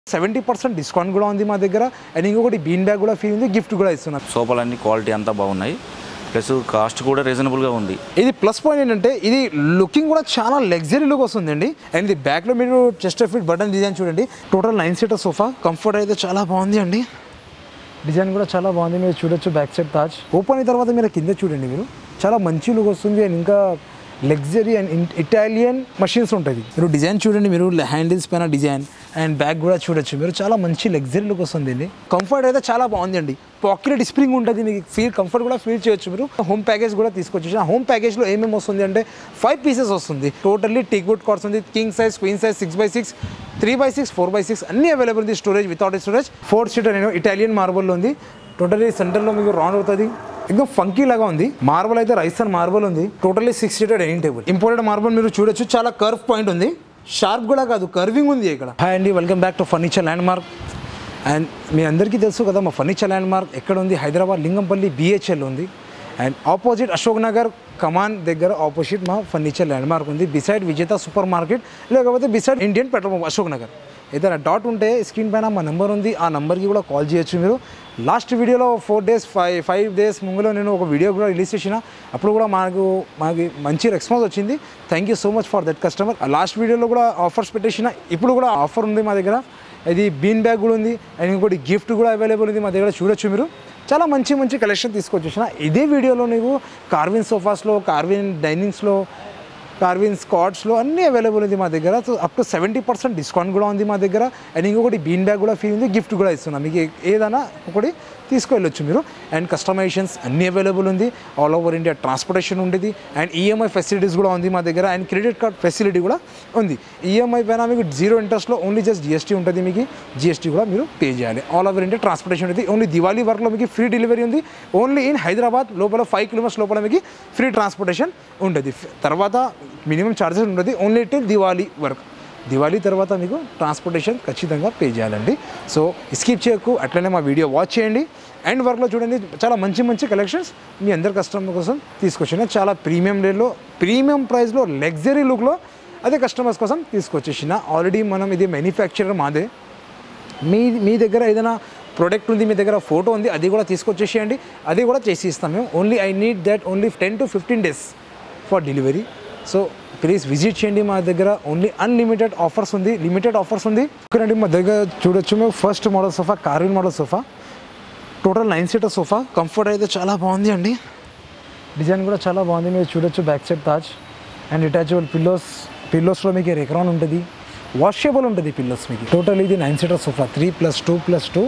seventy percent discount కూడా ఉంది మా దగ్గర అండ్ ఇంకొకటి బీన్ బ్యాగ్ కూడా ఫ్రీ ఉంది గిఫ్ట్ కూడా ఇస్తున్నాం సోఫాలన్నీ క్వాలిటీ అంతా బాగున్నాయి ప్లస్ కాస్ట్ కూడా రీజనబుల్గా ఉంది ఇది ప్లస్ పాయింట్ ఏంటంటే ఇది లుకింగ్ కూడా చాలా లగ్జరీ లుక్ వస్తుందండి అండ్ ఇది బ్యాక్లో మీరు చెస్ట్ ఫిట్ బటన్ డిజైన్ చూడండి total nine seater sofa comfort అయితే చాలా బాగుంది అండి డిజైన్ కూడా చాలా బాగుంది మీరు చూడొచ్చు బ్యాక్ సైడ్ తాజ్ ఓపెన్ అయిన తర్వాత మీరు కింద చూడండి మీరు చాలా మంచి లుక్ వస్తుంది అండ్ ఇంకా లగ్జరీ అండ్ ఇటాలియన్ మషిన్స్ ఉంటుంది మీరు డిజైన్ చూడండి మీరు హ్యాండిల్స్ పైన డిజైన్ అండ్ బ్యాక్ కూడా చూడొచ్చు మీరు చాలా మంచి లగ్జరీ లుక్ వస్తుంది అండి కంఫర్ట్ అయితే చాలా బాగుంది అండి పాకెట్ స్ప్రింగ్ ఉంటుంది మీకు ఫీల్ కంఫర్ట్ కూడా ఫీల్ చేయొచ్చు మీరు హోమ్ ప్యాకేజ్ కూడా తీసుకొచ్చేసి ఆ హోమ్ ప్యాకేజ్లో ఏమేమి వస్తుంది అంటే ఫైవ్ పీసెస్ వస్తుంది టోటల్లీ టీక్ వుడ్ కార్డ్స్ ఉంది king size queen size six by six three by six four by six అన్ని అవైలబుల్ ఉంది storage without storage four seater నేను ఇటాలియన్ మార్బల్లో ఉంది టోటల్లీ సెంటర్లో మీకు రౌండ్ అవుతుంది ఇంకా ఫంకీ లాగా ఉంది మార్బల్ అయితే రైస్ అండ్ మార్బల్ ఉంది totally six seater dining table imported marble మీరు చూడొచ్చు చాలా కర్వ్ పాయింట్ ఉంది షార్ప్ కూడా కాదు కర్వింగ్ ఉంది ఇక్కడ హాయ్ అండి welcome back to Furniture Landmark and మీ అందరికీ తెలుసు కదా మా ఫర్నిచర్ ల్యాండ్ మార్క్ ఎక్కడ ఉంది హైదరాబాద్ లింగంపల్లి బిహెచ్ఎల్ ఉంది అండ్ ఆపోజిట్ అశోక్ నగర్ కమాన్ దగ్గర ఆపోజిట్ మా ఫర్నిచర్ ల్యాండ్ మార్క్ ఉంది బిసైడ్ విజేత సూపర్ మార్కెట్ లేకపోతే beside Indian petrol pump Ashok Nagar ఏదైనా డాట్ ఉంటే స్క్రీన్ పైన మా నెంబర్ ఉంది ఆ నెంబర్కి కూడా కాల్ చేయొచ్చు మీరు లాస్ట్ వీడియోలో four days five five days ముందులో నేను ఒక వీడియో కూడా రిలీజ్ చేసిన అప్పుడు కూడా మాకు మాకు మంచి రెస్పాన్స్ వచ్చింది thank you so much for that customer last వీడియోలో కూడా ఆఫర్స్ పెట్టేసిన ఇప్పుడు కూడా ఆఫర్ ఉంది మా దగ్గర ఇది బీన్ బ్యాగ్ కూడా ఉంది అండ్ ఇంకోటి గిఫ్ట్ కూడా అవైలబుల్ ఉంది మా దగ్గర చూడొచ్చు మీరు చాలా మంచి మంచి కలెక్షన్ తీసుకొచ్చేసిన ఇదే వీడియోలో నీకు కార్విన్ సోఫాస్లో కార్విన్ డైనింగ్స్లో కార్విన్ స్కాట్స్లో అన్నీ అవైలబుల్ ఉంది మా దగ్గర so up to seventy percent discount కూడా ఉంది మా దగ్గర అండ్ ఇంకొకటి బీన్ బ్యాగ్ కూడా ఫ్రీ ఉంది గిఫ్ట్ కూడా ఇస్తున్నాం మీకు ఏ- ఏదైనా ఒకటి తీసుకెళ్ళొచ్చు మీరు అండ్ కస్టమైజేషన్స్ అన్నీ అవైలబుల్ ఉంది ఆల్ ఓవర్ ఇండియా ట్రాన్స్పోర్టేషన్ ఉండేది అండ్ ఈఎంఐ ఫెసిలిటీస్ కూడా ఉంది మా దగ్గర అండ్ క్రెడిట్ కార్డ్ ఫెసిలిటీ కూడా ఉంది ఈఎంఐ పైన మీకు జీరో ఇంట్రెస్ట్లో ఓన్లీ జస్ట్ జిఎస్టీ ఉంటుంది మీకు జిఎస్టీ కూడా మీరు పే చేయాలి ఆల్ ఓవర్ ఇండియా ట్రాన్స్పోర్టేషన్ ఉంటుంది ఓన్లీ దివాళీ వర్క్లో మీకు ఫ్రీ డెలివరీ ఉంది ఓన్లీ ఇన్ హైదరాబాద్ లోపల ఫైవ్ కిలోమీటర్స్ లోపల మీకు ఫ్రీ ట్రాన్స్పోర్టేషన్ ఉంటుంది తర్వాత మినిమం ఛార్జెస్ ఉంటుంది ఓన్లీ టిల్ దివాళీ వర్క్ దివాళీ తర్వాత మీకు ట్రాన్స్పోర్టేషన్ ఖచ్చితంగా పే చేయాలండి సో స్కిప్ చేయకు అట్లనే మా వీడియో వాచ్ చేయండి అండ్ వర్క్లో చూడండి చాలా మంచి మంచి కలెక్షన్స్ మీ అందరి కస్టమర్ కోసం తీసుకొచ్చిన చాలా ప్రీమియం రేట్లో ప్రీమియం ప్రైస్లో లగ్జరీ లుక్లో అదే కస్టమర్స్ కోసం తీసుకొచ్చేసిన ఆల్రెడీ మనం ఇది మ్యానుఫ్యాక్చరర్ మాదే మీ మీ దగ్గర ఏదైనా ప్రోడక్ట్ ఉంది మీ దగ్గర ఫోటో ఉంది అది కూడా తీసుకొచ్చేసేయండి అది కూడా చేసి ఇస్తాం మేము only I need that only ten to fifteen days for delivery so please visit చేయండి మా దగ్గర ఓన్లీ అన్లిమిటెడ్ ఆఫర్స్ ఉంది లిమిటెడ్ ఆఫర్స్ ఉంది ఓకేనండి మా దగ్గర చూడొచ్చు మేము first model sofa Carvin model sofa total nine seater sofa comfort అయితే చాలా బాగుంది అండి డిజైన్ కూడా చాలా బాగుంది మీరు చూడొచ్చు బ్యాక్ సైడ్ తాజ్ అండ్ అటాచబుల్ పిల్లోస్ పిల్లోస్లో మీకు రెక్రాన్ ఉంటుంది వాషబుల్ ఉంటుంది పిల్లోస్ మీకు టోటల్ ఇది nine seater sofa three plus two plus two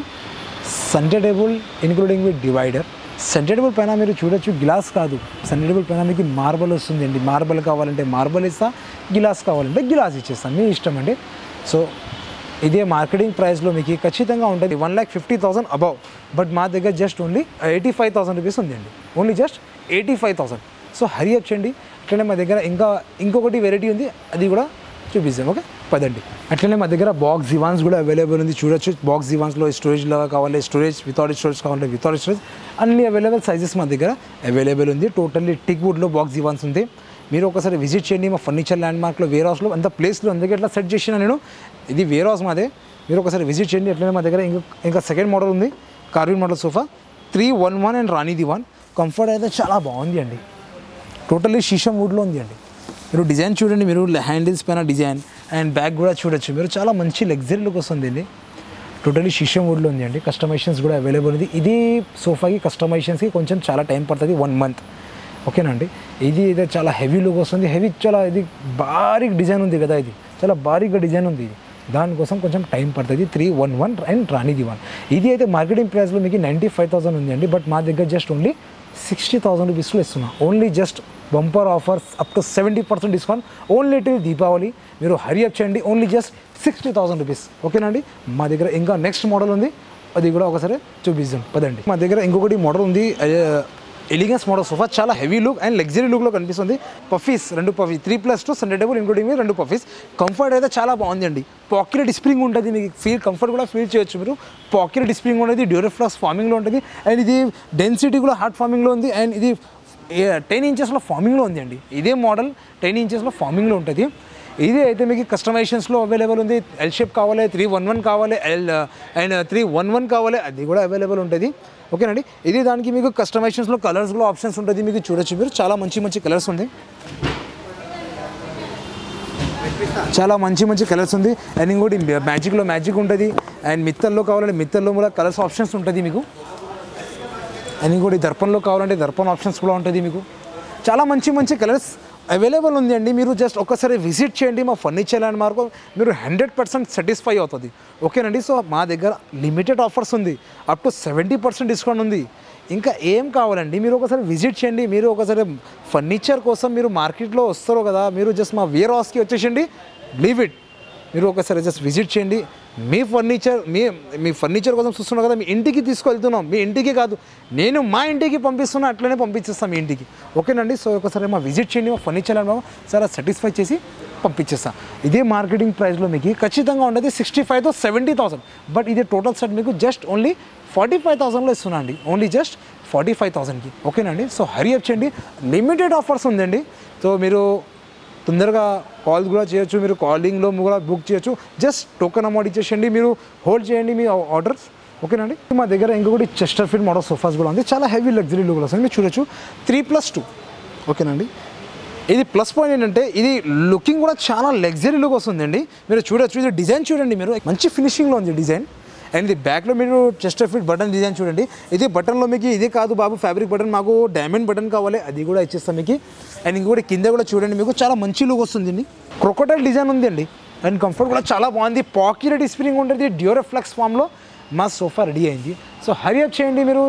centre table including with divider centre table పైన మీరు చూడొచ్చు గ్లాస్ కాదు సెంటర్ టేబుల్ పైన మీకు మార్బల్ వస్తుంది అండి మార్బల్ కావాలంటే మార్బల్ ఇస్తా గిలాస్ కావాలంటే గిలాస్ ఇచ్చేస్తాం మీ ఇష్టం అండి సో ఇదే మార్కెటింగ్ ప్రైస్లో మీకు ఖచ్చితంగా ఉంటుంది one lakh fifty thousand above but మా దగ్గర just only eighty five thousand rupees ఉందండి only just eighty five thousand so hurry up చేయండి అట్లనే మా దగ్గర ఇంకా ఇంకొకటి వెరైటీ ఉంది అది కూడా చూపిస్తాం ఓకే పదండి అట్లనే మా దగ్గర బాక్స్ దివాన్స్ కూడా అవైలబుల్ ఉంది చూడొచ్చు బాక్స్ దివాన్స్లో స్టోరేజ్ లాగా కావాలి స్టోరేజ్ వితౌట్ స్టోరేజ్ కావాలంటే వితౌట్ స్టోరేజ్ అన్ని అవైలబుల్ సైజెస్ మా దగ్గర అవైలబుల్ ఉంది టోటల్లీ టిక్ వుడ్లో బాక్స్ దివాన్స్ ఉంది మీరు ఒకసారి విజిట్ చేయండి మా ఫర్నిచర్ ల్యాండ్ మార్క్లో వేర్ హౌస్లో అంత ప్లేస్లో అందుకే ఇట్లా సెట్ చేసిన నేను ఇది వేర్ హౌస్ మాదే మీరు ఒకసారి విజిట్ చేయండి అట్లనే మా దగ్గర ఇంకా ఇంకా సెకండ్ మోడల్ ఉంది Carvin model sofa three one one and రాణి దివాన్ కంఫర్ట్ అయితే చాలా బాగుంది అండి టోటల్లీ షీషం వుడ్లో ఉంది అండి మీరు డిజైన్ చూడండి మీరు హ్యాండిల్స్ పైన డిజైన్ అండ్ బ్యాగ్ కూడా చూడొచ్చు మీరు చాలా మంచి లగ్జరీ లుక్ వస్తుంది ఇది టోటలీ షీషం వుడ్లో ఉంది అండి కస్టమైజేషన్స్ కూడా అవైలబుల్ ఉంది ఇది సోఫాకి కస్టమైజేషన్స్కి కొంచెం చాలా టైం పడుతుంది వన్ మంత్ ఓకేనండి ఇది ఇది చాలా హెవీ లుక్ వస్తుంది హెవీ చాలా ఇది బారీక్ డిజైన్ ఉంది కదా ఇది చాలా బారీక్గా డిజైన్ ఉంది ఇది దానికోసం కొంచెం టైం పడుతుంది త్రీ వన్ వన్ అండ్ రాణిది వన్ ఇది అయితే మార్కెటింగ్ ప్రైస్లో మీకు నైంటీ ఫైవ్ థౌసండ్ ఉంది అండి బట్ మా దగ్గర జస్ట్ ఓన్లీ సిక్స్టీ థౌసండ్ రూపీస్లో ఇస్తున్నా only just bumper offers up to seventy percent discount only till Deepavali మీరు హరి అప్ చేయండి only just sixty thousand rupees ఓకేనండి మా దగ్గర ఇంకా నెక్స్ట్ మోడల్ ఉంది అది కూడా ఒకసారి చూపిస్తాం పదండి మా దగ్గర ఇంకొకటి మోడల్ ఉంది ఎలిగెన్స్ మోడల్ సోఫా చాలా హెవీ లుక్ అండ్ లగ్జరీ లుక్లో కనిపిస్తుంది పఫీస్ రెండు pouffe three plus two centre table including రెండు పఫీస్ కంఫర్ట్ అయితే చాలా బాగుంది అండి పాకెట్ స్ప్రింగ్ ఉంటుంది మీకు ఫీల్ కంఫర్ట్ కూడా ఫీల్ చేయొచ్చు మీరు పాకెట్ స్ప్రింగ్ ఉంటుంది డ్యూరఫ్లాస్ ఫార్మింగ్లో ఉంటుంది అండ్ ఇది డెన్సిటీ కూడా హార్డ్ ఫార్మింగ్లో ఉంది అండ్ ఇది టెన్ ఇంచెస్లో ఫార్మింగ్లో ఉంది అండి ఇదే మోడల్ టెన్ ఇంచెస్లో ఫార్మింగ్లో ఉంటుంది ఇది అయితే మీకు కస్టమైజేషన్స్లో అవైలబుల్ ఉంది ఎల్ షేప్ కావాలి త్రీ వన్ వన్ కావాలి L and three one one కావాలి అది కూడా అవైలబుల్ ఉంటుంది ఓకేనండి ఇది దానికి మీకు కస్టమైజేషన్స్లో కలర్స్ కూడా ఆప్షన్స్ ఉంటుంది మీకు చూడొచ్చు మీరు చాలా మంచి మంచి కలర్స్ ఉంది చాలా మంచి మంచి కలర్స్ ఉంది అండ్ ఇంకోటి మ్యాజిక్లో మ్యాజిక్ ఉంటుంది అండ్ మిత్తల్లో కావాలంటే మిత్తల్లో కూడా కలర్స్ ఆప్షన్స్ ఉంటుంది మీకు అండ్ ఇంకోటి దర్పణలో కావాలంటే దర్పణ ఆప్షన్స్ కూడా ఉంటుంది మీకు చాలా మంచి మంచి కలర్స్ అవైలబుల్ ఉంది అండి మీరు జస్ట్ ఒక్కసారి విజిట్ చేయండి మా ఫర్నిచర్ ల్యాండ్ మార్క్ మీరు హండ్రెడ్ పర్సెంట్ సాటిస్ఫై అవుతుంది ఓకేనండి సో మా దగ్గర లిమిటెడ్ ఆఫర్స్ ఉంది up to seventy percent discount ఉంది ఇంకా ఏం కావాలండి మీరు ఒకసారి విజిట్ చేయండి మీరు ఒకసారి ఫర్నిచర్ కోసం మీరు మార్కెట్లో వస్తారు కదా మీరు జస్ట్ మా వేర్ హౌస్కి వచ్చేసండి లీవ్ ఇట్ మీరు ఒకసారి జస్ట్ విజిట్ చేయండి మీ ఫర్నిచర్ మీ మీ ఫర్నిచర్ కోసం చూస్తున్నారు కదా మీ ఇంటికి తీసుకెళ్తున్నాం మీ ఇంటికి కాదు నేను మా ఇంటికి పంపిస్తున్నా అట్లనే పంపించేస్తాం మీ ఇంటికి ఓకేనండి సో ఒకసారి మా విజిట్ చేయండి మా ఫర్నిచర్ అని చాలా సాటిస్ఫై చేసి పంపించేస్తాం ఇదే మార్కెటింగ్ ప్రైస్లో మీకు ఖచ్చితంగా ఉండేది sixty five to seventy thousand but ఇది టోటల్ సెట్ మీకు జస్ట్ ఓన్లీ ఫార్టీ ఫైవ్ థౌసండ్లో ఇస్తున్నా అండి ఓన్లీ జస్ట్ ఫార్టీ ఫైవ్ థౌసండ్కి ఓకేనండి సో హరి అప్ చేయండి లిమిటెడ్ ఆఫర్స్ ఉందండి సో మీరు తొందరగా కాల్ కూడా చేయొచ్చు మీరు కాలింగ్లో కూడా బుక్ చేయొచ్చు జస్ట్ టోకెన్ అమౌంట్ ఇచ్చేసండి మీరు హోల్డ్ చేయండి మీ ఆర్డర్స్ ఓకేనండి మా దగ్గర ఇంకొకటి చెస్టర్ ఫీల్డ్ మోడల్ సోఫాస్ కూడా ఉంది చాలా హెవీ లగ్జరీ లుక్ వస్తుంది మీరు చూడొచ్చు త్రీ ప్లస్ టూ ఓకేనండి ఇది ప్లస్ పాయింట్ ఏంటంటే ఇది లుకింగ్ కూడా చాలా లగ్జరీ లుక్ వస్తుందండి మీరు చూడొచ్చు ఇది డిజైన్ చూడండి మీరు మంచి ఫినిషింగ్లో ఉంది డిజైన్ అండ్ ఇది బ్యాక్లో మీరు చెస్ట్ ఫిట్ బటన్ డిజైన్ చూడండి ఇది బటన్లో మీకు ఇది కాదు బాబు ఫ్యాబ్రిక్ బటన్ మాకు డైమండ్ బటన్ కావాలి అది కూడా ఇచ్చేస్తాం మీకు అండ్ ఇంకొకటి కింద కూడా చూడండి మీకు చాలా మంచి లుక్ వస్తుంది క్రొకోటైల్ డిజైన్ ఉంది అండి అండ్ కంఫర్ట్ కూడా చాలా బాగుంది పాకెట్ స్ప్రింగ్ ఉంటుంది డ్యూరోఫ్లెక్స్ ఫామ్లో మా సోఫా రెడీ అయింది సో హరి అప్ చేయండి మీరు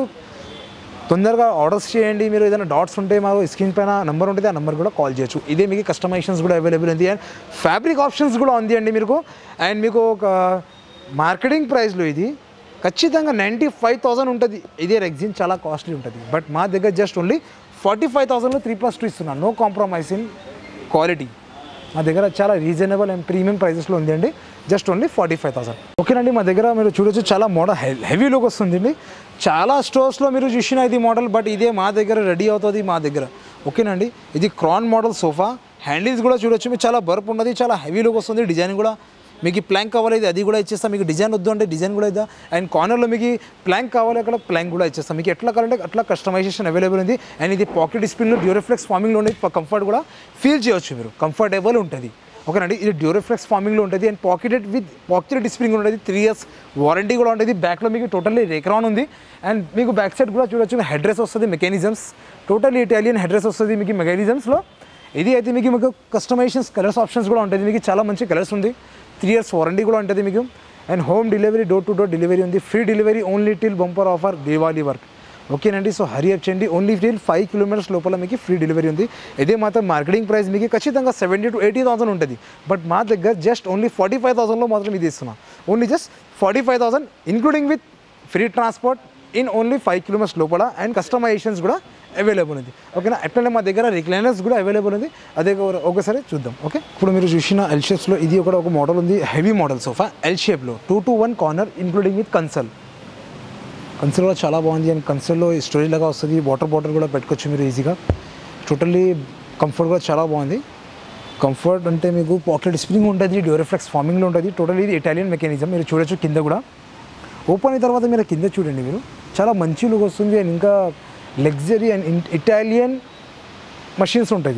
తొందరగా ఆర్డర్స్ చేయండి మీరు ఏదైనా డాట్స్ ఉంటే మాకు స్క్రీన్ పైన నెంబర్ ఉంటుంది ఆ నెంబర్ కూడా కాల్ చేయొచ్చు ఇదే మీకు కస్టమైజేషన్స్ కూడా అవైలబుల్ ఉంది అండ్ ఫ్యాబ్రిక్ ఆప్షన్స్ కూడా ఉంది అండి మీకు అండ్ మీకు ఒక మార్కెటింగ్ ప్రైస్లో ఇది ఖచ్చితంగా నైంటీ ఫైవ్ థౌసండ్ ఉంటుంది ఇదే రెగ్జిన్ చాలా కాస్ట్లీ ఉంటుంది బట్ మా దగ్గర జస్ట్ ఓన్లీ ఫార్టీ ఫైవ్ థౌసండ్లో త్రీ ప్లస్ టూ ఇస్తున్నాను నో కాంప్రమైజ్ ఇన్ క్వాలిటీ మా దగ్గర చాలా రీజనబుల్ అండ్ ప్రీమియం ప్రైజెస్లో ఉంది అండి just only forty five thousand ఓకేనండి మా దగ్గర మీరు చూడొచ్చు చాలా మోడల్ హెవీ లుక్ వస్తుందండి చాలా స్టోర్స్లో మీరు చూసిన ఇది మోడల్ బట్ ఇదే మా దగ్గర రెడీ అవుతుంది మా దగ్గర ఓకేనండి ఇది క్రాన్ మోడల్ సోఫా హ్యాండిల్స్ కూడా చూడొచ్చు మీకు చాలా బర్ఫ్ ఉన్నది చాలా హెవీ లుక్ వస్తుంది డిజైన్ కూడా మీకు ప్లాంక్ కావాలి ఇది అది కూడా ఇచ్చేస్తాం మీకు డిజైన్ వద్దు అంటే డిజైన్ కూడా ఇద్దాం అండ్ కార్నర్లో మీకు ప్లాంక్ కావాలి అక్కడ ప్లాంక్ కూడా ఇచ్చేస్తాం మీకు ఎట్లా కావాలంటే అట్లా కస్టమైజేషన్ అవైలబుల్ ఉంది అండ్ ఇది పాకెట్ స్పిన్లో డ్యూరోఫ్లెక్స్ ఫార్మింగ్లో ఉండే కంఫర్ట్ కూడా ఫీల్ చేయొచ్చు మీరు కంఫర్టబుల్ ఉంటుంది ఓకేనండి ఇది డ్యూరోఫ్లెక్స్ ఫార్మింగ్లో ఉంటుంది and pocketed with pocketed spring ఉంటుంది త్రీ ఇయర్స్ వారంటీ కూడా ఉంటుంది బ్యాక్లో మీకు టోటల్లీ రేక్రాన్ ఉంది అండ్ మీకు బ్యాక్ సైడ్ కూడా చూడొచ్చు హెడ్ డ్రెస్ వస్తుంది mechanisms totally Italian headrest వస్తుంది మీకు మెకానిజమ్స్లో ఇది అయితే మీకు మీకు కస్టమైజేషన్స్ కలర్స్ ఆప్షన్స్ కూడా ఉంటుంది మీకు చాలా మంచి కలర్స్ ఉంది త్రీ ఇయర్స్ వారంటీ కూడా ఉంటుంది మీకు and home delivery door to door delivery ఉంది free delivery only till bumper offer Diwali వర్క్ ఓకేనండి సో హరి అప్ చేయండి ఓన్లీ టిల్ ఫైవ్ కిలోమీటర్స్ లోపల మీకు ఫ్రీ డెలివరీ ఉంది ఇదే మాత్రం మార్కెటింగ్ ప్రైస్ మీకు ఖచ్చితంగా సెవెంటీ టు ఎయిటీ థౌసండ్ ఉంటుంది బట్ మా దగ్గర జస్ట్ ఓన్లీ ఫార్టీ ఫైవ్ థౌసండ్లో మాత్రం ఇది ఇస్తున్నాం only just forty five thousand including with free transport in only five kilometres లోపల అండ్ కస్టమైజేషన్స్ కూడా అవైలబుల్ ఉంది ఓకేనా అట్లనే మా దగ్గర రిక్లైనర్స్ కూడా అవైలబుల్ ఉంది అదే ఒక- ఒకసారి చూద్దాం ఓకే ఇప్పుడు మీరు చూసిన ఎల్ షేప్స్లో ఇది కూడా ఒక మోడల్ ఉంది హెవీ మోడల్ సోఫా ఎల్ షేప్లో two to one corner including with console console కూడా చాలా బాగుంది అండ్ కన్సల్లో స్టోరేజ్ లాగా వస్తుంది వాటర్ బాటిల్ కూడా పెట్టుకోవచ్చు మీరు ఈజీగా టోటల్లీ కంఫర్ట్ కూడా చాలా బాగుంది కంఫర్ట్ అంటే మీకు పాకెట్ స్ప్రింగ్ ఉంటుంది డ్యూరిఫ్లెక్స్ ఫార్మింగ్లో ఉంటుంది టోటల్ ఇది ఇటాలియన్ మెకానిజం మీరు చూడొచ్చు కింద కూడా ఓపెన్ అయిన తర్వాత మీరు కింద చూడండి మీరు చాలా మంచి లుక్ వస్తుంది అండ్ ఇంకా లగ్జరీ అండ్ ఇటాలియన్ మషిన్స్ ఉంటుంది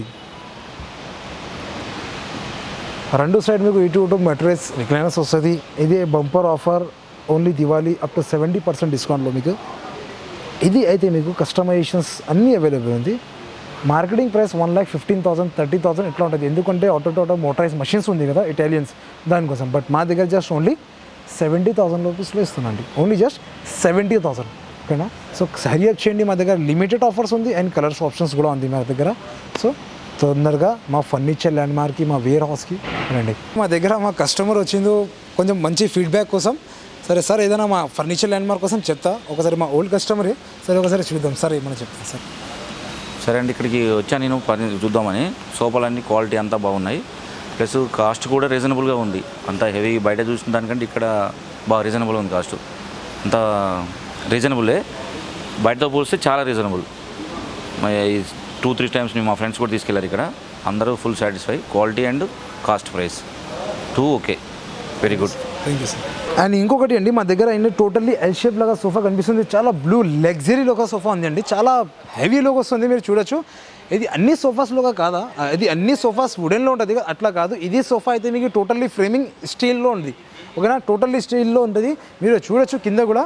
రెండు సైడ్ మీకు ఇటు ఇటు మెట్రెస్ రిక్లైనర్స్ వస్తుంది ఇది bumper offer only Diwali up to seventy percent డిస్కౌంట్లో మీకు ఇది అయితే మీకు కస్టమైజేషన్స్ అన్నీ అవైలబుల్ ఉంది marketing price one lakh fifteen thousand thirty thousand ఇట్లా ఉంటుంది ఎందుకంటే ఆటో టోటో మోటరైజ్ మషిన్స్ ఉంది కదా ఇటాలియన్స్ దానికోసం బట్ మా దగ్గర జస్ట్ ఓన్లీ సెవెంటీ థౌసండ్ రూపీస్లో ఇస్తున్నాండి ఓన్లీ జస్ట్ సెవెంటీ థౌసండ్ ఓకేనా సో హరియప్ చేయండి మా దగ్గర లిమిటెడ్ ఆఫర్స్ ఉంది అండ్ కలర్స్ ఆప్షన్స్ కూడా ఉంది మా దగ్గర సో తొందరగా మా ఫర్నిచర్ ల్యాండ్ మార్క్కి మా వేర్ హౌస్కి రండి మా దగ్గర మా కస్టమర్ వచ్చిందో కొంచెం మంచి ఫీడ్బ్యాక్ కోసం సరే సార్ ఏదైనా మా ఫర్నిచర్ ల్యాండ్ మార్క్ కోసం చెప్తా ఒకసారి మా ఓల్డ్ కస్టమరే సరే ఒకసారి చూద్దాం సార్ ఏమైనా చెప్తాను సార్ సరే అండి ఇక్కడికి వచ్చా నేను పని చూద్దామని సోఫాలన్నీ క్వాలిటీ అంతా బాగున్నాయి ప్లస్ కాస్ట్ కూడా రీజనబుల్గా ఉంది అంత హెవీ బయట చూసిన దానికంటే ఇక్కడ బాగా రీజనబుల్ ఉంది కాస్ట్ అంత రీజనబులే బయటతో పోలిస్తే చాలా రీజనబుల్ టూ త్రీ టైమ్స్ మేము మా ఫ్రెండ్స్ కూడా తీసుకెళ్లారు ఇక్కడ అందరూ full satisfy quality and cost price too okay very good thank you sir and ఇంకొకటి అండి మా దగ్గర అయిన టోటల్లీ ఎల్ షేప్ లాగా సోఫా కనిపిస్తుంది చాలా బ్లూ లగ్జరీ లోగా సోఫా ఉంది అండి చాలా హెవీ లోగా వస్తుంది మీరు చూడొచ్చు ఇది అన్ని సోఫాస్లోగా కాదా ఆ, ఇది అన్ని సోఫాస్ వుడెన్లో ఉంటుంది కదా, అట్లా కాదు ఇది సోఫా అయితే మీకు టోటల్లీ ఫ్రేమింగ్ స్టీల్లో ఉంది ఓకేనా టోటల్లీ స్టీల్లో ఉంటుంది మీరు చూడొచ్చు కింద కూడా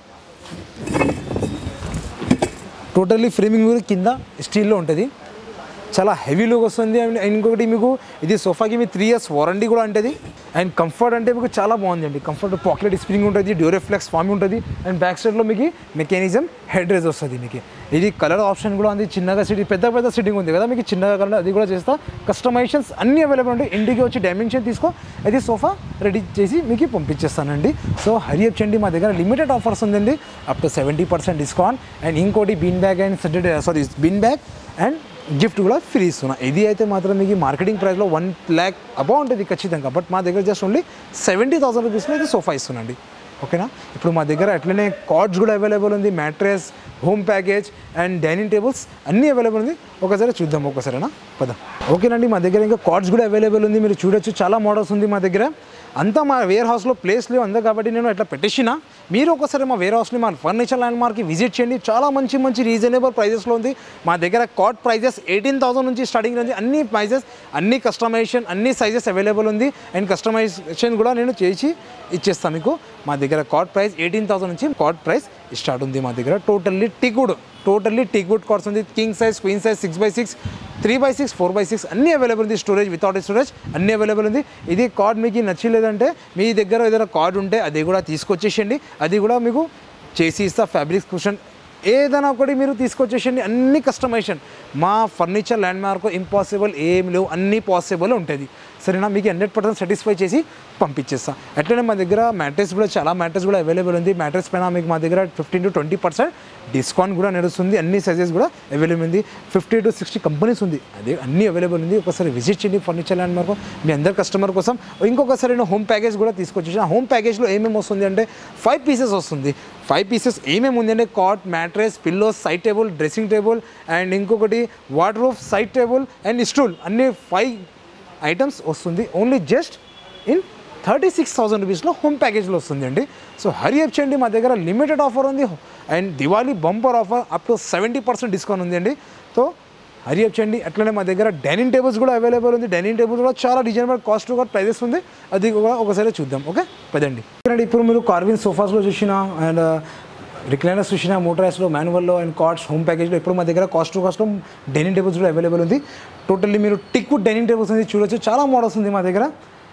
టోటల్లీ ఫ్రేమింగ్ కూడా కింద స్టీల్లో ఉంటుంది చాలా హెవీ లుక్ వస్తుంది అండ్ ఇంకొకటి మీకు ఇది సోఫాకి మీ త్రీ ఇయర్స్ వారంటీ కూడా ఉంటుంది అండ్ కంఫర్ట్ అంటే మీకు చాలా బాగుంది అండి కంఫర్ట్ పాకెట్ స్ప్రింగ్ ఉంటుంది డ్యూరెఫ్లెక్స్ ఫామ్ ఉంటుంది అండ్ బ్యాక్ సైడ్లో మీకు మెకానిజం హెడ్ రేజ్ వస్తుంది మీకు ఇది కలర్ ఆప్షన్ కూడా ఉంది చిన్నగా సిటీ పెద్ద పెద్ద సిట్టింగ్ ఉంది కదా మీకు చిన్నగా కలర్ అది కూడా చేస్తా కస్టమైజేషన్స్ అన్ని అవైలబుల్ ఉంటాయి ఇంటికి వచ్చి డైమెన్షన్ తీసుకో అది సోఫా రెడీ చేసి మీకు పంపించేస్తానండి సో హరి అప్ చేయండి మా దగ్గర లిమిటెడ్ ఆఫర్స్ ఉందండి up to seventy percent discount and ఇంకోటి bean bag and seated sorry bean bag and gift కూడా ఫ్రీ ఇస్తున్నా ఇది అయితే మాత్రం మీకు మార్కెటింగ్ ప్రైస్లో వన్ ల్యాక్ అబౌ ఉంటుంది ఖచ్చితంగా బట్ మా దగ్గర జస్ట్ ఓన్లీ సెవెంటీ థౌసండ్ రూపీస్లో ఇది సోఫా ఇస్తున్నాండి ఓకేనా ఇప్పుడు మా దగ్గర అట్లనే కార్డ్స్ కూడా అవైలబుల్ ఉంది mattress home package and dining tables అన్నీ అవైలబుల్ ఉంది ఒకసారి చూద్దాం ఒకసారినా పద ఓకేనండి మా దగ్గర ఇంకా కార్డ్స్ కూడా అవైలబుల్ ఉంది మీరు చూడొచ్చు చాలా మోడల్స్ ఉంది మా దగ్గర అంతా మా వేర్ హౌస్లో ప్లేస్ లేవు అందా కాబట్టి నేను ఇట్లా పెట్టేసిన మీరు ఒకసారి మా వేర్ హౌస్ని మా ఫర్నిచర్ ల్యాండ్ మార్క్కి విజిట్ చేయండి చాలా మంచి మంచి రీజనబుల్ ప్రైజెస్లో ఉంది మా దగ్గర కాట్ ప్రైజెస్ ఎయిటీన్ థౌసండ్ నుంచి స్టార్టింగ్ నుంచి అన్ని ప్రైజెస్ అన్ని కస్టమైజేషన్ అన్ని సైజెస్ అవైలబుల్ ఉంది అండ్ కస్టమైజేషన్ కూడా నేను చేసి ఇచ్చేస్తాను మీకు మా దగ్గర కాట్ ప్రైస్ ఎయిటీన్ థౌసండ్ నుంచి కాట్ ప్రైస్ స్టార్ట్ ఉంది మా దగ్గర totally teakwood totally teakwood cots ఉంది king size queen size six by six three by six four by six అన్నీ అవైలబుల్ ఉంది స్టోరేజ్ వితౌట్ స్టోరేజ్ అన్నీ అవైలబుల్ ఉంది ఇది కార్డ్ మీకు నచ్చలేదంటే మీ దగ్గర ఏదైనా కార్డ్ ఉంటే అది కూడా తీసుకొచ్చేసేయండి అది కూడా మీకు చేసి ఇస్తా ఫ్యాబ్రిక్ కుషన్ ఏదైనా ఒకటి మీరు తీసుకొచ్చేసండి అన్ని కస్టమైజేషన్ మా ఫర్నిచర్ ల్యాండ్ మార్క్ ఇంపాసిబుల్ ఏం లేవు అన్నీ పాసిబుల్ ఉంటుంది సరేనా మీకు హండ్రెడ్ పర్సెంట్ సాటిస్ఫై చేసి పంపించేస్తా అట్లనే మా దగ్గర మ్యాట్రెస్ కూడా చాలా మ్యాట్రెస్ కూడా అవైలబుల్ ఉంది మ్యాట్రెస్ పైన మీకు మా దగ్గర fifteen to twenty percent discount కూడా నడుస్తుంది అన్ని సైజెస్ కూడా అవైలబుల్ ఉంది ఫిఫ్టీ టు సిక్స్టీ కంపెనీస్ ఉంది అదే అన్నీ అవైలబుల్ ఉంది ఒకసారి విజిట్ చేయండి ఫర్నిచర్ ల్యాండ్ మార్క్ మీ అందరు కస్టమర్ కోసం ఇంకొకసారి నేను హోమ్ ప్యాకేజ్ కూడా తీసుకొచ్చేసిన హోమ్ ప్యాకేజ్లో ఏమేమి వస్తుంది అంటే ఫైవ్ పీసెస్ వస్తుంది ఫైవ్ పీసెస్ ఏమేమి ఉంది అంటే cot mattress pillows side table dressing table and ఇంకొకటి water side table and stool అన్ని ఫైవ్ ఐటమ్స్ వస్తుంది only just in thirty six thousand రూపీస్లో హోమ్ ప్యాకేజ్లో వస్తుంది అండి సో హరి అప్ చేయండి మా దగ్గర లిమిటెడ్ ఆఫర్ ఉంది and Diwali bumper offer up to seventy percent discount ఉంది అండి సో హరి అప్ చేయండి అట్లనే మా దగ్గర డైనింగ్ టేబుల్స్ కూడా అవైలబుల్ ఉంది డైనింగ్ టేబుల్ కూడా చాలా రీజనబుల్ కాస్ట్ కూడా ప్రైజెస్ ఉంది అది కూడా ఒకసారి చూద్దాం ఓకే పదండి చూడండి ఇప్పుడు మీరు కార్విన్ సోఫాస్లో చూసిన అండ్ రిక్లైనర్స్ చూసిన మోటరైస్లో మాన్యువల్లో అండ్ కార్డ్స్ హోమ్ ప్యాకేజ్లో ఇప్పుడు మా దగ్గర కాస్ట్ టు కాస్ట్లో డైనింగ్ టేబుల్స్ కూడా అవైలబుల్ ఉంది టోటల్లీ మీరు టిక్ వుడ్ డైనింగ్ టేబుల్స్ ఉంది చూడొచ్చు చాలా మోడల్స్ ఉంది మా దగ్గర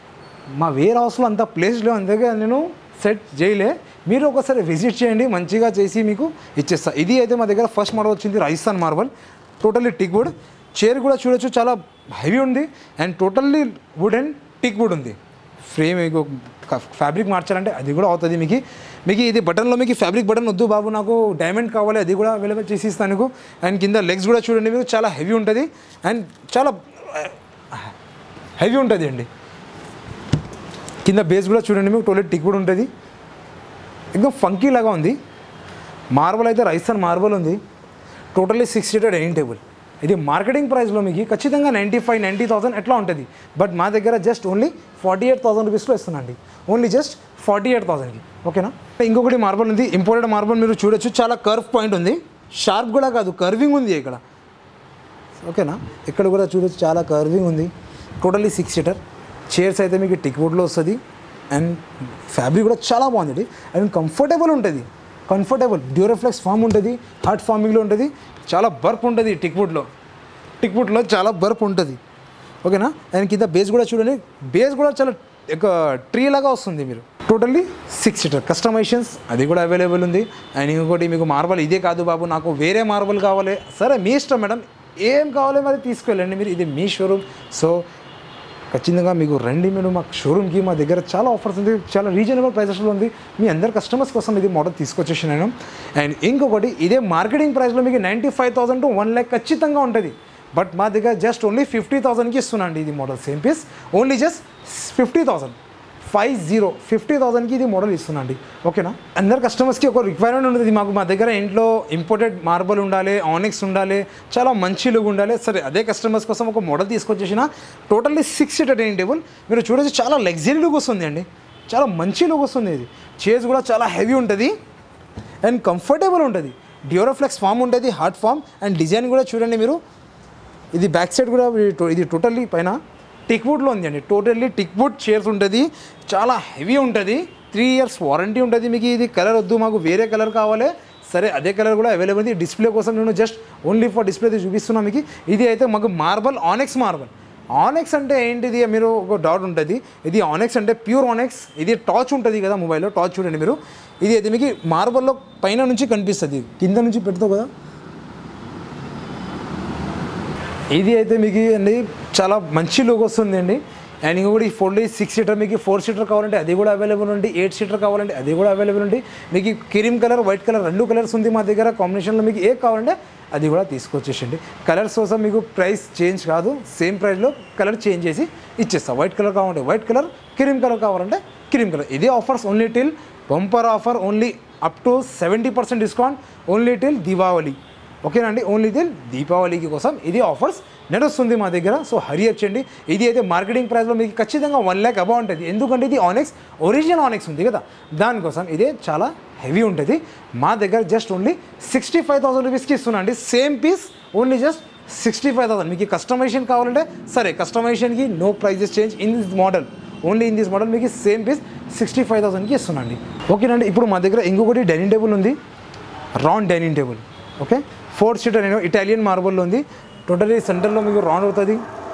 మా వేర్ హౌస్లో అంత ప్లేస్లో అందుకే నేను సెట్ చేయలే మీరు ఒకసారి విజిట్ చేయండి మంచిగా చేసి మీకు ఇచ్చేస్తా ఇది అయితే మా దగ్గర ఫస్ట్ మోడల్ వచ్చింది Rajasthan marble totally teakwood chair కూడా చూడొచ్చు చాలా హెవీ ఉంది and totally wood and teakwood ఉంది ఫ్రేమ్ మీకు ఫ్యాబ్రిక్ మార్చాలంటే అది కూడా అవుతుంది మీకు మీకు ఇది బటన్లో మీకు ఫ్యాబ్రిక్ బటన్ వద్దు బాబు నాకు డైమండ్ కావాలి అది కూడా అవైలబుల్ చేసి ఇస్తాను మీకు అండ్ కింద లెగ్స్ కూడా చూడండి మీకు చాలా హెవీ ఉంటుంది అండ్ చాలా హెవీ ఉంటుంది అండి కింద బేస్ కూడా చూడండి మీకు టోయిలెట్ టిక్ కూడా ఉంటుంది ఇంకా ఫంకీ లాగా ఉంది మార్బల్ అయితే రాజస్థాన్ మార్బల్ ఉంది totally six seater dining table ఇది మార్కెటింగ్ ప్రైస్లో మీకు ఖచ్చితంగా నైంటీ ఫైవ్ నైంటీ థౌసండ్ ఎట్లా ఉంటుంది బట్ మా దగ్గర just only forty eight thousand రూపీస్లో ఇస్తున్నాండి ఓన్లీ జస్ట్ ఫార్టీ ఎయిట్ థౌసండ్కి ఓకేనా ఇంకొకటి మార్బల్ ఉంది ఇంపోర్టెడ్ మార్బల్ మీరు చూడొచ్చు చాలా కర్వ్ పాయింట్ ఉంది షార్ప్ కూడా కాదు కర్వింగ్ ఉంది ఇక్కడ ఓకేనా ఇక్కడ కూడా చూడొచ్చు చాలా కర్వింగ్ ఉంది టోటల్లీ సిక్స్ సీటర్ చైర్స్ అయితే మీకు టిక్ వుడ్లో వస్తుంది అండ్ ఫ్యాబ్రిక్ కూడా చాలా బాగుంది అండ్ కంఫర్టబుల్ ఉంటుంది కంఫర్టబుల్ డ్యూరోఫ్లెక్స్ ఫామ్ ఉంటుంది హార్ట్ ఫార్మింగ్లో ఉంటుంది చాలా బర్ప్ ఉంటుంది టిక్ వుడ్లో టిక్ వుడ్లో చాలా బర్ప్ ఉంటుంది ఓకేనా అండ్ కింద బేస్ కూడా చూడండి బేస్ కూడా చాలా ఒక ట్రీ లాగా వస్తుంది మీరు టోటల్లీ సిక్స్ సీటర్ కస్టమైజేషన్స్ అది కూడా అవైలబుల్ ఉంది అండ్ ఇంకొకటి మీకు మార్బల్ ఇదే కాదు బాబు నాకు వేరే మార్బల్ కావాలి సరే మీ ఇష్టం మేడం ఏం కావాలో మరి తీసుకెళ్ళండి మీరు ఇది మీ షోరూమ్ సో ఖచ్చితంగా మీకు రండి మీరు మా షోరూమ్కి మా దగ్గర చాలా ఆఫర్స్ ఉంది చాలా రీజనబుల్ ప్రైసెస్లో ఉంది మీ అందరు కస్టమర్స్ కోసం ఇది మోడల్ తీసుకొచ్చేసినాను అండ్ ఇంకొకటి ఇదే మార్కెటింగ్ ప్రైస్లో మీకు ninety five thousand to one lakh ఖచ్చితంగా ఉంటుంది బట్ మా దగ్గర జస్ట్ ఓన్లీ ఫిఫ్టీ థౌసండ్కి ఇస్తున్నాండి ఇది model same piece only just fifty thousand five zero fifty థౌసండ్కి ఇది మోడల్ ఇస్తున్నాండి ఓకేనా అందరు కస్టమర్స్కి ఒక రిక్వైర్మెంట్ ఉంటుంది మాకు మా దగ్గర ఇంట్లో ఇంపోర్టెడ్ మార్బల్ ఉండాలి ఆనిక్స్ ఉండాలి చాలా మంచి లుక్ ఉండాలి సరే అదే కస్టమర్స్ కోసం ఒక మోడల్ తీసుకొచ్చేసిన totally six seater dining table మీరు చూడొచ్చు చాలా లగ్జరీ లుక్ వస్తుంది అండి చాలా మంచి లుక్ వస్తుంది ఇది చైర్స్ కూడా చాలా హెవీ ఉంటుంది అండ్ కంఫర్టబుల్ ఉంటుంది డ్యూరోఫ్లెక్స్ ఫామ్ ఉంటుంది హార్డ్ ఫామ్ అండ్ డిజైన్ కూడా చూడండి మీరు ఇది బ్యాక్ సైడ్ కూడా ఇది టో- ఇది టోటల్లీ పైన టిక్ వుడ్లో ఉంది అండి టోటల్లీ టిక్ వుడ్ చైర్స్ ఉంటుంది చాలా హెవీ ఉంటుంది త్రీ ఇయర్స్ వారంటీ ఉంటుంది మీకు ఇది కలర్ వద్దు మాకు వేరే కలర్ కావాలి సరే అదే కలర్ కూడా అవైలబుల్ ఉంది డిస్ప్లే కోసం నేను జస్ట్ ఓన్లీ ఫర్ డిస్ప్లే చూపిస్తున్నా మీకు ఇది అయితే మాకు మార్బల్ ఆనెక్స్ మార్బల్ ఆనెక్స్ అంటే ఏంటిది మీరు ఒక డౌట్ ఉంటుంది ఇది ఆనెక్స్ అంటే ప్యూర్ ఆనెక్స్ ఇది టార్చ్ ఉంటుంది కదా మొబైల్లో టార్చ్ చూడండి మీరు ఇది అయితే మీకు మార్బల్లో పైన నుంచి కనిపిస్తుంది కింద నుంచి పెడతావు కదా ఇది అయితే మీకు అండి చాలా మంచి లుక్ వస్తుంది అండి అండ్ ఇంకొకటి ఫోర్లీ సిక్స్ సీటర్ మీకు ఫోర్ సీటర్ కావాలంటే అది కూడా అవైలబుల్ ఉంది ఎయిట్ సీటర్ కావాలంటే అది కూడా అవైలబుల్ ఉంది మీకు క్రీమ్ కలర్ వైట్ కలర్ రెండు కలర్స్ ఉంది మా దగ్గర కాంబినేషన్లో మీకు ఏ కావాలంటే అది కూడా తీసుకొచ్చేసండి కలర్స్ కోసం మీకు ప్రైస్ చేంజ్ కాదు సేమ్ ప్రైస్లో కలర్ చేంజ్ చేసి ఇచ్చేస్తాం వైట్ కలర్ కావాలంటే వైట్ కలర్ క్రీమ్ కలర్ కావాలంటే క్రీమ్ కలర్ ఇదే offers only till bumper offer only up to seventy percent discount only till Deepavali ఓకేనండి ఓన్లీ దిల్ దీపావళికి కోసం ఇది ఆఫర్స్ నడుస్తుంది మా దగ్గర సో హరి వచ్చండి ఇది అయితే మార్కెటింగ్ ప్రైస్లో మీకు ఖచ్చితంగా వన్ ల్యాక్ అబౌ ఉంటుంది ఎందుకంటే ఇది ఆనెక్స్ ఒరిజినల్ ఆనెక్స్ ఉంది కదా దానికోసం ఇదే చాలా హెవీ ఉంటుంది మా దగ్గర just only sixty five thousand రూపీస్కి ఇస్తున్నా అండి same piece only just sixty five thousand మీకు కస్టమైజేషన్ కావాలంటే సరే కస్టమైజేషన్కి no prices change in this model only in this model మీకు సేమ్ పీస్ సిక్స్టీ ఫైవ్ థౌసండ్కి ఇస్తున్నాండి ఓకేనండి ఇప్పుడు మా దగ్గర ఇంకొకటి డైనింగ్ టేబుల్ ఉంది round dining table okay four seater నేను ఇటాలియన్ మార్బల్లో ఉంది టోటలీ సెంటర్లో మీకు రౌండ్ అవుతుంది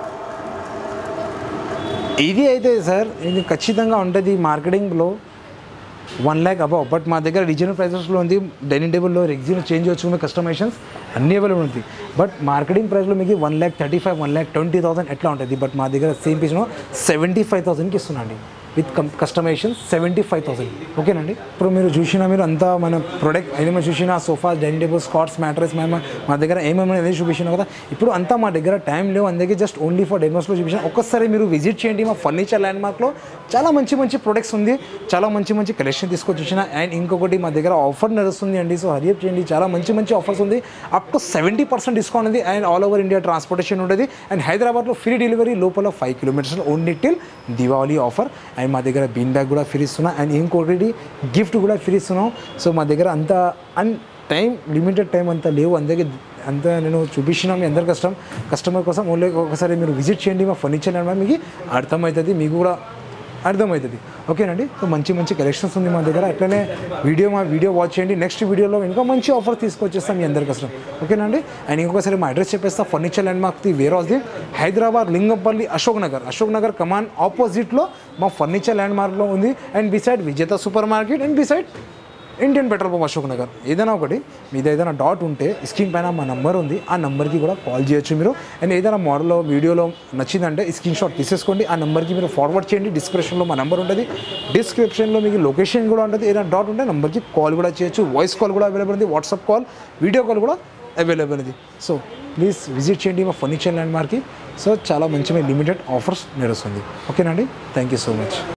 ఇది అయితే సార్ ఇది ఖచ్చితంగా ఉంటుంది మార్కెటింగ్లో వన్ ల్యాక్ అబౌవ్ బట్ మా దగ్గర రీజనల్ ప్రైసెస్లో ఉంది డైనింగ్ టేబుల్లో రెగ్జిన్ చేంజ్ వచ్చుకున్న కస్టమైజేషన్స్ అన్ని అవైలబుల్ ఉంది బట్ మార్కెటింగ్ ప్రైస్లో మీకు one lakh thirty five one lakh twenty thousand ఎట్లా ఉంటుంది బట్ మా దగ్గర సేమ్ పీస్లో సెవెంటీ ఫైవ్ థౌసండ్కి ఇస్తున్నాండి with come customization seventy five thousand ఓకేనండి ఇప్పుడు మీరు చూసిన మీరు అంతా మన ప్రొడక్ట్ ఏమైనా చూసిన sofa dining table cots mattress మేము మా దగ్గర ఏమేమి అనేది చూపించినా కదా ఇప్పుడు అంతా మా దగ్గర టైం లేవు అందుకే జస్ట్ ఓన్లీ ఫర్ డెమోస్లో చూపించిన ఒక్కసారి మీరు విజిట్ చేయండి మా ఫర్నిచర్ ల్యాండ్ మార్క్లో చాలా మంచి మంచి ప్రొడక్ట్స్ ఉంది చాలా మంచి మంచి కలెక్షన్ తీసుకొచ్చి వచ్చిన అండ్ ఇంకొకటి మా దగ్గర ఆఫర్ నడుస్తుంది అండి సో హరియప్ చేయండి చాలా మంచి మంచి ఆఫర్స్ ఉంది up to seventy percent discount ఉంది and all over India transportation ఉంటుంది అండ్ హైదరాబాద్లో ఫ్రీ డెలివరీ లోపల five kilometres only till Diwali offer and మా దగ్గర బీన్ బ్యాగ్ కూడా ఫ్రీ ఇస్తున్నాం అండ్ ఇంకొకటి గిఫ్ట్ కూడా ఫ్రీ ఇస్తున్నాం సో మా దగ్గర అంత అన్ టైం లిమిటెడ్ టైం అంత లేవు అందుకే అంతా నేను చూపించిన మీ అందరి కష్టం కస్టమర్ కోసం ఓన్లీ ఒకసారి మీరు విజిట్ చేయండి మా ఫర్నిచర్ ల్యాండ్ మీకు అర్థమవుతుంది మీకు కూడా అర్థమవుతుంది ఓకేనండి సో మంచి మంచి కలెక్షన్స్ ఉంది మా దగ్గర అట్లనే వీడియో మా వీడియో వాచ్ చేయండి నెక్స్ట్ వీడియోలో ఇంకా మంచి ఆఫర్ తీసుకొచ్చేస్తాం మీ అందరి కష్టం ఓకేనండి అండ్ ఇంకొకసారి మా అడ్రస్ చెప్పేస్తా furniture landmark the warehouse the Hyderabad Lingampalli Ashok Nagar Ashok Nagar Kaman ఆపోజిట్లో మా ఫర్నిచర్ ల్యాండ్ మార్క్లో ఉంది and beside Vijetha super supermarket and beside Indian petrol pump Ashok Nagar ఏదైనా ఒకటి మీద ఏదైనా డాట్ ఉంటే స్క్రీన్ పైన మా నెంబర్ ఉంది ఆ నెంబర్కి కూడా కాల్ చేయొచ్చు మీరు అండ్ ఏదైనా మోడల్లో వీడియోలో నచ్చిందంటే స్క్రీన్ షాట్ తీసేసుకోండి ఆ నెంబర్కి మీరు ఫార్వర్డ్ చేయండి డిస్క్రిప్షన్లో మా నెంబర్ ఉంటుంది డిస్క్రిప్షన్లో మీకు లొకేషన్ కూడా ఉంటుంది ఏదైనా డాట్ ఉంటే నెంబర్కి కాల్ కూడా చేయొచ్చు వాయిస్ కాల్ కూడా అవైలబుల్ ఉంది వాట్సాప్ కాల్ వీడియో కాల్ కూడా అవైలబుల్ ఉంది సో ప్లీజ్ విజిట్ చేయండి మా ఫర్నిచర్ ల్యాండ్ మార్క్కి సో చాలా మంచి లిమిటెడ్ ఆఫర్స్ నడుస్తుంది ఓకేనండి థ్యాంక్ యూ సో మచ్